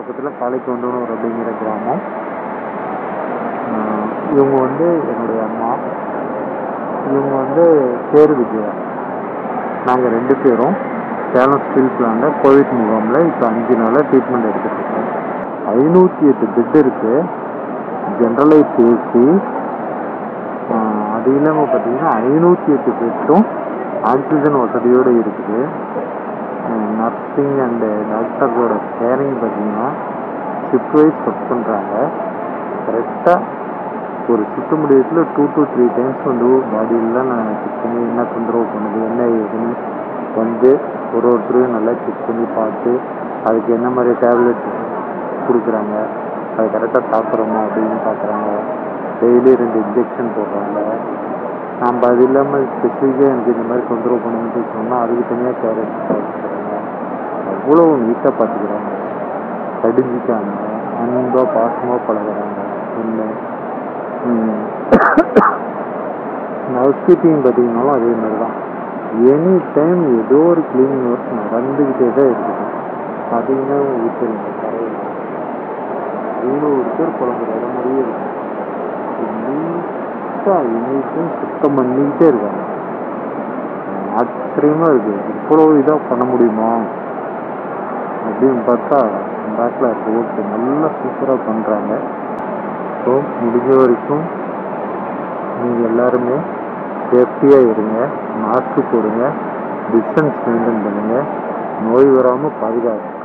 பக்கத்தில் காளைக்கவுண்டனூர் அப்படிங்கிற கிராமம் ஆஹ் இவங்க வந்து என்னுடைய அம்மா இவங்க வந்து பேர் விஜயா நாங்கள் ரெண்டு பேரும் சேலம் ஸ்டீல் பிளான்ல கோவிட் முகாமில் இப்போ அஞ்சு நாளாக ட்ரீட்மெண்ட் எடுத்துட்டு இருக்கோம் ஐநூற்றி எட்டு பெட் இருக்கு ஜென்ரலைஸ் ஏசி அது இல்லாமல் பார்த்தீங்கன்னா ஐநூற்றி எட்டு பெட்டும் ஆக்சிஜன் வசதியோடு இருக்குது நர்சிங் அண்டு டாக்டர்ஸோட கேரிங் பார்த்தீங்கன்னா ஷிஃப்ட் வைஸ் ஒர்க் பண்ணுறாங்க கரெக்டாக ஒரு சுத்த முடியத்தில் டூ டு த்ரீ டைம்ஸ் வந்து பாடியெல்லாம் நான் செக் பண்ணி என்ன தொந்தரவு பண்ணுது என்ன ஏதுன்னு வந்து ஒரு ஒருத்தரையும் நல்லா செக் பண்ணி பார்த்து அதுக்கு என்ன மாதிரி டேப்லெட் கொடுக்குறாங்க அது கரெக்டாக சாப்பிட்றோமா அப்படின்னு பார்க்குறாங்க டெய்லி ரெண்டு இன்ஜெக்ஷன் போடுறாங்க நாம் அது இல்லாமல் ஸ்பெசிஃபிக்காக எனக்கு இந்த மாதிரி தொந்தரவு பண்ணுன்னு சொன்னால் அதுக்கு தனியாக கேர் எடுத்துக்கிறாங்க அவ்வளோ நீட்டாக பார்த்துக்கிறாங்க கடிஞ்சிக்காம அன்பாக பாசமாக பழகுறாங்க இல்லை ஹவுஸ் கீப்பிங் பார்த்தீங்கன்னாலும் அதே மாதிரி தான் எனி டைம் ஏதோ ஒரு க்ளீனிங் ஒர்க் நடந்துக்கிட்டே தான் இருக்குது பார்த்தீங்கன்னா வீட்டில் இந்த கரையில் இவ்வளோ ஒரு பேர் புலம்புற இடம் மாதிரியே இருக்கு நீட்டாக எனி டைம் சுத்தம் பண்ணிக்கிட்டே இருக்காங்க ஆச்சரியமாக இருக்குது இவ்வளோ இதாக பண்ண முடியுமா அப்படின்னு பார்த்தா பேக்கில் இருக்க ஓகே நல்லா சூப்பராக பண்ணுறாங்க ஸோ முடிஞ்ச வரைக்கும் நீங்கள் எல்லாருமே சேஃப்டியாக இருங்க மாஸ்க்கு போடுங்க டிஸ்டன்ஸ் மெயின்டைன் பண்ணுங்கள் நோய் வராமல் பாதுகாங்க